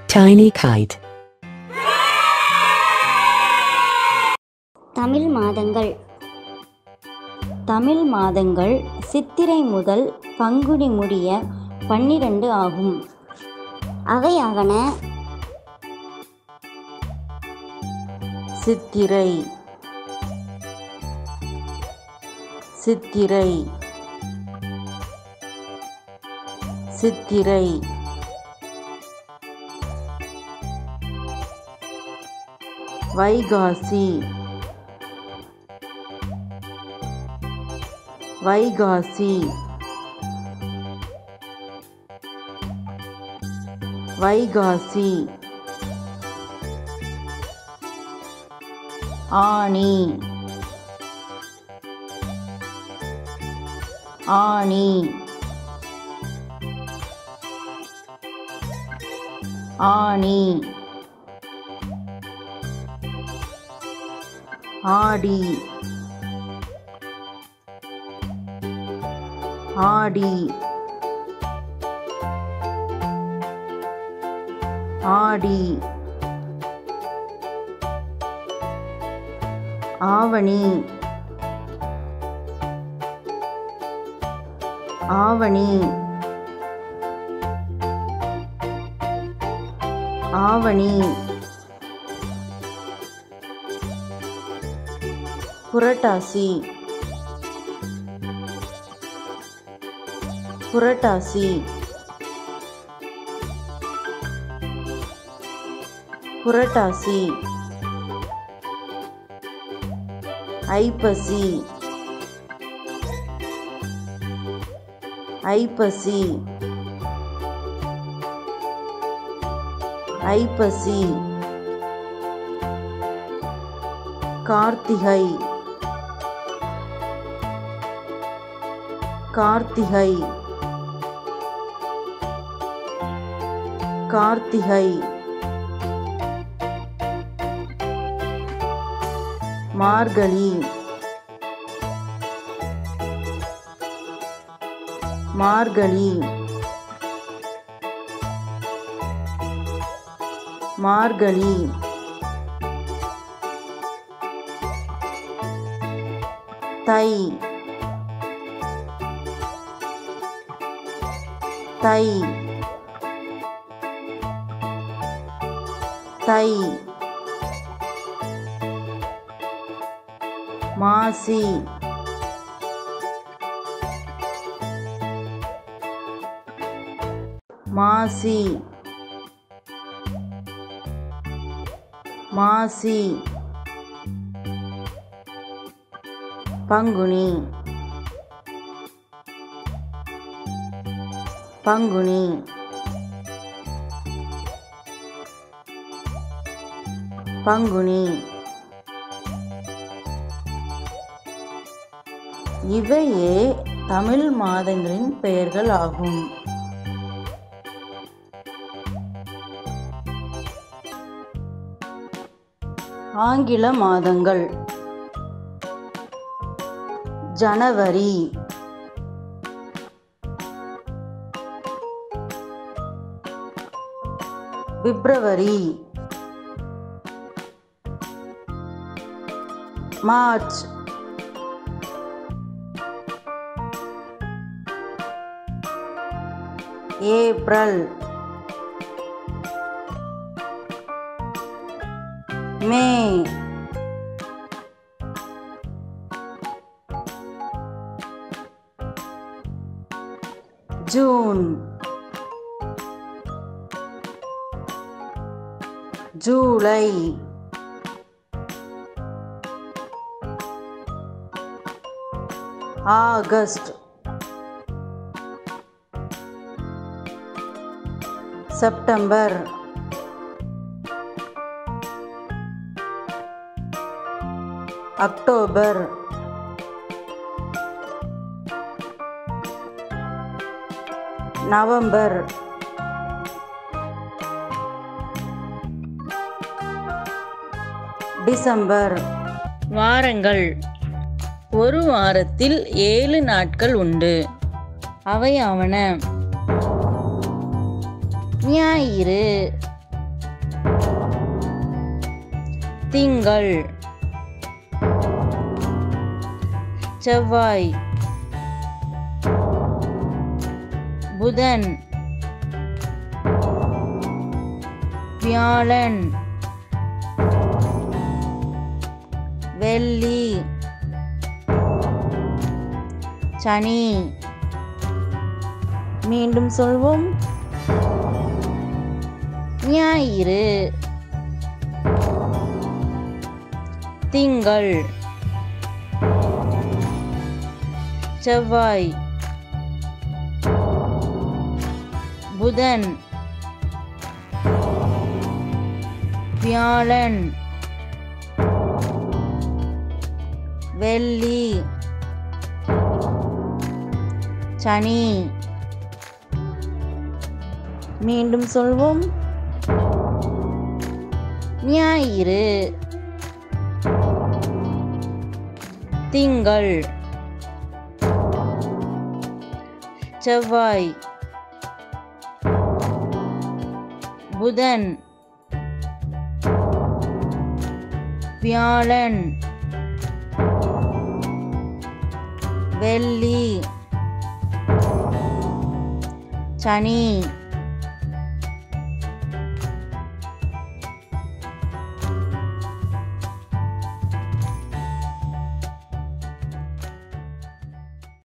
Tiny kite. Tamil மாதங்கள் தமிழ் மாதங்கள் சித்திரை முதல் பங்குனி முடிய பன்னிரண்டு ஆகும் அவையாவன சித்திரை சித்திரை சித்திரை வைகாசி வைகாசி வைகாசி ஆணி ஆணி ஆணி ஆடி ஆடி ஆடி ஆவணி ஆவணி ஆவணி புரட்டாசி புரட்டாசி புரட்டாசி ஐப்பசி ஐப்பசி ஐப்பசி கார்த்திகை கார்த்திகை கார்த்திகை மார்கழி மார்கழி மார்கழி தை தை தை மாசி மாசி மாசி பங்குனி பங்குனி பங்குனி இவையே தமிழ் மாதங்களின் பெயர்கள் ஆகும் ஆங்கில மாதங்கள் ஜனவரி பிப்ரவரி மார்ச் ஏப்ரல் மே ஜூன் ஜூலை ஆகஸ்ட் செப்டம்பர் அக்டோபர் நவம்பர் டிசம்பர் வாரங்கள் ஒரு வாரத்தில் ஏழு நாட்கள் உண்டு அவையாவன ஞாயிறு திங்கள் செவ்வாய் புதன் வியாழன் வெள்ளி சனி மீண்டும் சொல்வோம் ஞாயிறு திங்கள் செவ்வாய் புதன் வியாழன் வெள்ளி சனி மீண்டும் சொல்வோம் ஞாயிறு திங்கள் செவ்வாய் புதன் வியாழன் வெள்ளி சனி